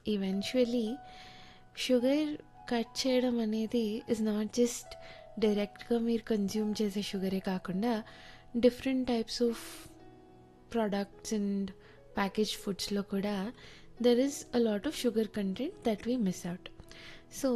eventually sugar cut చేయడం అనేది is not just డైరెక్ట్గా మీరు కన్జ్యూమ్ చేసే షుగరే కాకుండా different types of products and packaged ఫుడ్స్లో కూడా there is a lot of sugar content that we miss out so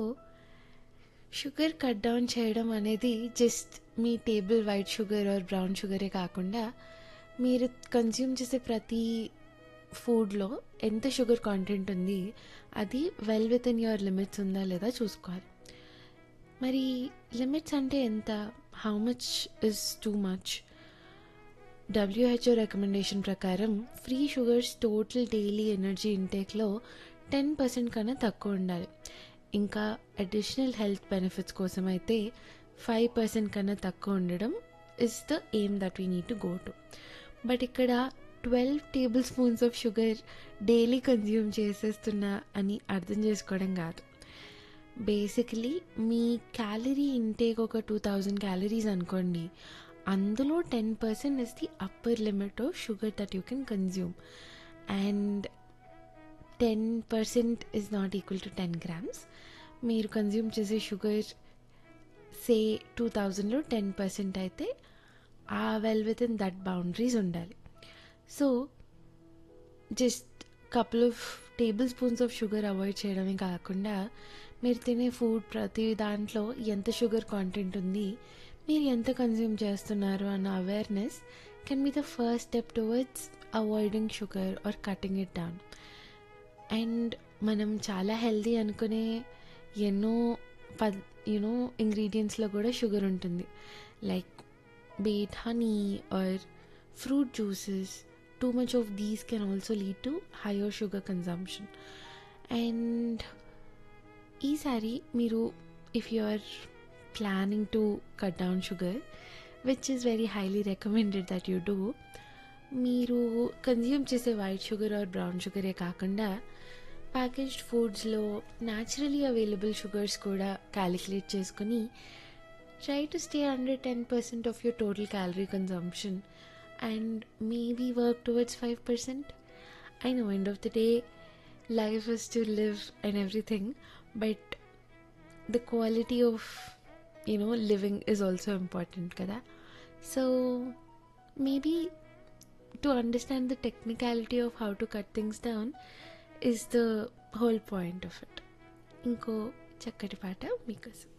sugar cut down చేయడం అనేది జస్ట్ మీ table white sugar or brown షుగరే కాకుండా మీరు కన్జ్యూమ్ చేసే ప్రతి ఫుడ్లో ఎంత షుగర్ కాంటెంట్ ఉంది అది well within your limits ఉందా లేదా చూసుకోవాలి మరి లిమిట్స్ అంటే ఎంత how much is too much WHO recommendation ప్రకారం free sugars total daily energy ఇంటేక్లో టెన్ పర్సెంట్ కన్నా తక్కువ ఉండాలి ఇంకా అడిషనల్ హెల్త్ బెనిఫిట్స్ కోసం అయితే ఫైవ్ పర్సెంట్ కన్నా తక్కువ ఉండడం is the aim that we need to go to but ఇక్కడ twelve table spoons of sugar daily consume చేసేస్తున్నా అని అర్థం చేసుకోవడం కాదు బేసికలీ మీ క్యాలరీ ఇంటేక్ ఒక టూ థౌజండ్ క్యాలరీస్ అనుకోండి అందులో ten percent is the upper limit of sugar that you can consume and ten percent is not equal to ten grams మీరు కన్జ్యూమ్ చేసే షుగర్ సే టూ థౌజండ్లో ten percent అయితే ఆ well within that boundaries ఉండాలి so just couple of table spoons of sugar avoid చేయడమే కాకుండా మీరు తినే ఫుడ్ ప్రతి దాంట్లో ఎంత షుగర్ కాంటెంట్ ఉంది మీరు ఎంత కన్జ్యూమ్ చేస్తున్నారు అన్న awareness can be the first step towards avoiding sugar or cutting it down and మనం చాలా హెల్దీ అనుకునే ఎన్నో పద్ యూనో ఇంగ్రీడియంట్స్లో కూడా షుగర్ ఉంటుంది like beet honey or fruit juices too much of these can also lead to higher sugar consumption and ఈసారి మీరు if you are planning to cut down sugar which is very highly recommended that you do మీరు consume చేసే white sugar or brown షుగరే కాకుండా packaged ఫుడ్స్లో naturally available sugars కూడా calculate చేసుకుని try to stay under ten percent of your total calorie consumption and maybe work towards five percent I know end of the day life is to live and everything but the quality of you know living is also important kada so maybe to understand the technicality of how to cut things down is the whole point of it ఇంకో చక్కటి పాట మీకోసం